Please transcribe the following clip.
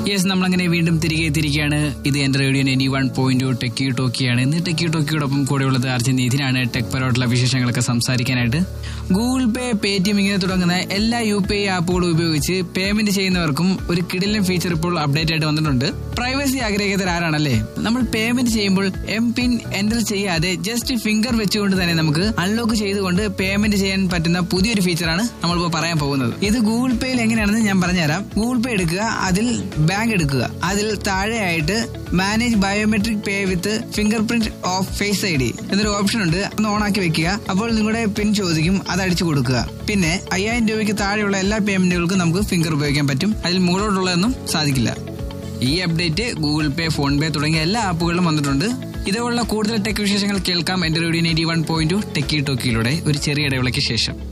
yes നമ്മളങ്ങനെ വീണ്ടും തിരികെ എത്തിയിരിക്കുകയാണ് ഇത് എന്റെ radio ninety one point techie ടോക്കിയാണ് ഇന്ന് ടെക്കി ടോക്കിയോടൊപ്പം കൂടെയുള്ളത് അർജുൻ നീതിനാണ് ടെക് പരമായിട്ടുള്ള വിശേഷങ്ങളൊക്കെ സംസാരിക്കാനായിട്ട് Google Pay Paytm ഇങ്ങനെ തുടങ്ങുന്ന എല്ലാ യു പി ഐ ആപ്പുകളും ഉപയോഗിച്ച് പേയ്മെന്റ് ചെയ്യുന്നവർക്കും ഒരു കിടിലൻ ഫീച്ചർ ഇപ്പോൾ അപ്ഡേറ്റ് ആയിട്ട് വന്നിട്ടുണ്ട് പ്രൈവസി ആഗ്രഹിക്കാത്ത ആരാണല്ലേ നമ്മൾ പേയ്മെന്റ് ചെയ്യുമ്പോൾ എം പിൻ എൻ്റർ ചെയ്യാതെ ജസ്റ്റ് ഫിംഗർ വെച്ചുകൊണ്ട് തന്നെ നമുക്ക് അൺലോക്ക് ചെയ്തുകൊണ്ട് പേയ്മെന്റ് ചെയ്യാൻ പറ്റുന്ന പുതിയൊരു ഫീച്ചറാണ് നമ്മളിപ്പോൾ പറയാൻ പോകുന്നത് ഇത് ഗൂഗിൾ പേയിൽ എങ്ങനെയാണെന്ന് ഞാൻ പറഞ്ഞുതരാം ഗൂഗിൾ പേ എടുക്കുക അതിൽ ബാങ്ക് എടുക്കുക അതിൽ താഴെയായിട്ട് manage biometric pay with fingerprint of face I D എന്നൊരു ഓപ്ഷൻ ഉണ്ട് ഒന്ന് ഓൺ ആക്കി വെക്കുക അപ്പോൾ നിങ്ങളുടെ പിൻ ചോദിക്കും അത് അടിച്ചു കൊടുക്കുക പിന്നെ അയ്യായിരം രൂപയ്ക്ക് താഴെയുള്ള എല്ലാ പേയ്മെന്റുകൾക്കും നമുക്ക് ഫിംഗർ ഉപയോഗിക്കാൻ പറ്റും അതിൽ മുകളോട്ടുള്ളതൊന്നും സാധിക്കില്ല ഈ update Google Pay PhonePe തുടങ്ങിയ എല്ലാ ആപ്പുകളിലും വന്നിട്ടുണ്ട് ഇതുപോലുള്ള കൂടുതൽ ടെക് വിശേഷങ്ങൾ കേൾക്കാം എന്റെ radio ninety one point techie ടോക്കിയിലൂടെ ഒരു ചെറിയ ഇടവേളയ്ക്ക് ശേഷം